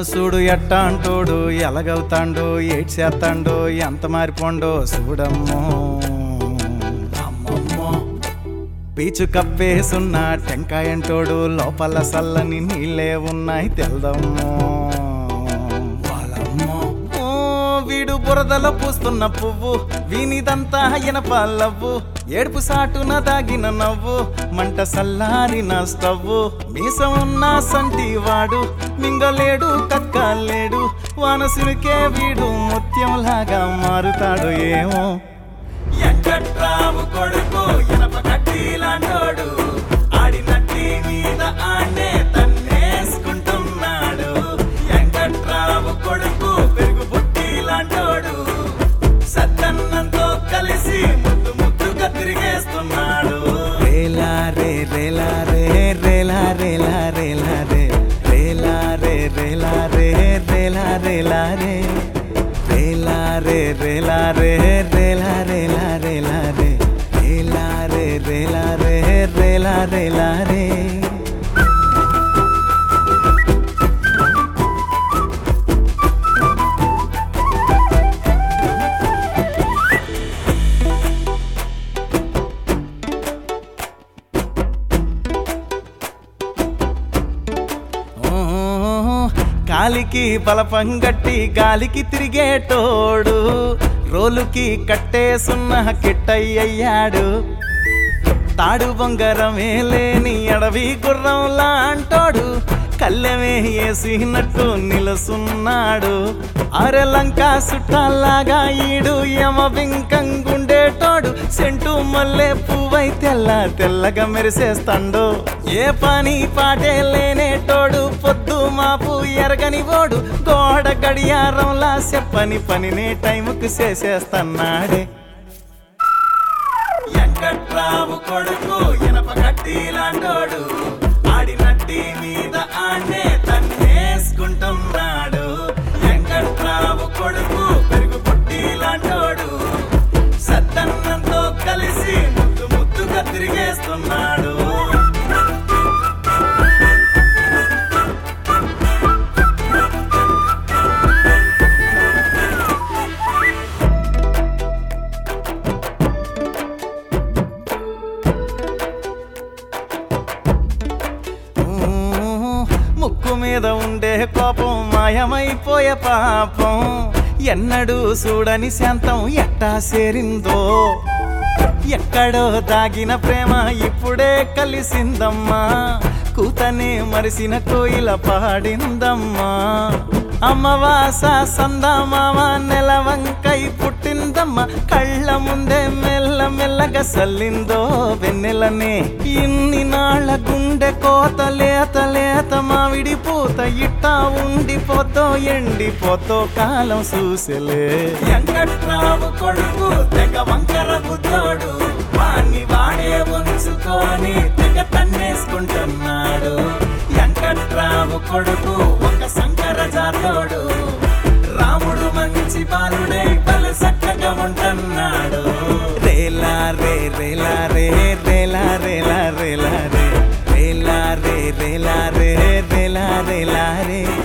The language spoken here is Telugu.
చూడు ఎట్టా అంటోడు ఎలాగవుతాండో ఏడ్ చేస్తాండో ఎంత మారిపోండో చూడమ్మో అమ్మమ్మో పీచు కప్పేసున్న టెంకాయ అంటోడు లోపల సల్లని నీళ్ళే ఉన్నాయి తెల్దమ్మో వాళ్ళమ్మో ఓ, వీడు బురదలో పూస్తున్న పువ్వు వీనిదంతా ఇనప లవ్వు ఏడుపు సాటున దాగిన నవ్వు మంట సల్లారిన స్టవ్వు మీసం ఉన్న సంటి వాడు మింగలేడు కక్కలేడు వానసునికే వీడు ముత్యంలాగా మారుతాడు ఏమో వెంకట్రావు కొడుకు ఇనప కట్టిలాంటోడు ఆడినట్టి మీద ఆడే తన్నేసుకుంటున్నాడు వెంకట్రావు కొడుకు పెరుగు బుట్టిలాంటోడు సద్దన్నంతో కలిసి ముద్దు ముద్దుగా తిరిగేస్తున్నాడు రేలా రే రేలా రే రేలా రేలా రేలా రే రేలా రే రేలా రే రేలా రేలా రే రేలా రే రేలా రే రేలా రేలా రేలా రే రేలా రే రేలా రే రేలా రేలా రే ఓ, కాలికి బలపం గట్టి గాలికి తిరిగేటోడు రోలుకి కట్టేసున్న కిట్టయ్యాడు తాడు బొంగరమే లేని అడవి గుర్రం లాంటోడు కళ్ళెమే వేసినట్టు నిలుసున్నాడు అరెలంక సుట్టాలాగా ఈడు యమ బింకంగుండేటోడు సెంటు మల్లె పువ్వై తెల్ల తెల్లగా మెరిసేస్తాడు ఏ పని పాటే లేనేటోడు పొద్దు మాపు ఎరగని ఓడు గోడ గడియారంలా చెప్పని పనినే టైంకు చేసేస్తన్నాడే వెంకట్రావు కొడుకు ఇనప కట్టిలాంటోడు ఆడినట్టి మీద ఆడే తన్నేసుకుంటున్నాడు వెంకట్రావు కొడుకు పెరుగు పుట్టిలాంటోడు సద్దన్నంతో కలిసి ముద్దు ముద్దుగా తిరిగేస్తున్నాడు ఊ, ముక్కు మీద ఉండే కోపం మాయమైపోయే పాపం ఎన్నడూ చూడని శాంతం ఎట్టా సేరిందో ఎక్కడో దాగిన ప్రేమ ఇప్పుడే కలిసిందమ్మా కూతనే మరిసిన కోయిల పాడిందమ్మా అమ్మవాస సందమామ నెలవంకై పుట్టిందమ్మ కళ్ళ ముందే మెల్ల మెల్లగా సల్లిందో వెన్నెలనే ఇన్ని నాళ్ళ గుండె కోత లేత లేత మావిడి పూత ఇట్టా ఉండిపోతో ఎండిపోతో కాలం చూసెలే వెంకట్రావు కొడుకు తెగ వంకర బుద్ధోడు వాణ్ణి వాడే ఉంచుకొని తెగ తన్నేసుకుంటున్నాడు వెంకట్రావు కొడుకు ఒక శంకర జాతోడు రాముడు మంచి బాలుడై పలు చక్కగా ఉంటున్నాడు రేలా రే రేలా రే రేలా రేలా రేలా రే రేలా రే రేలా రే రేలా రేలా రే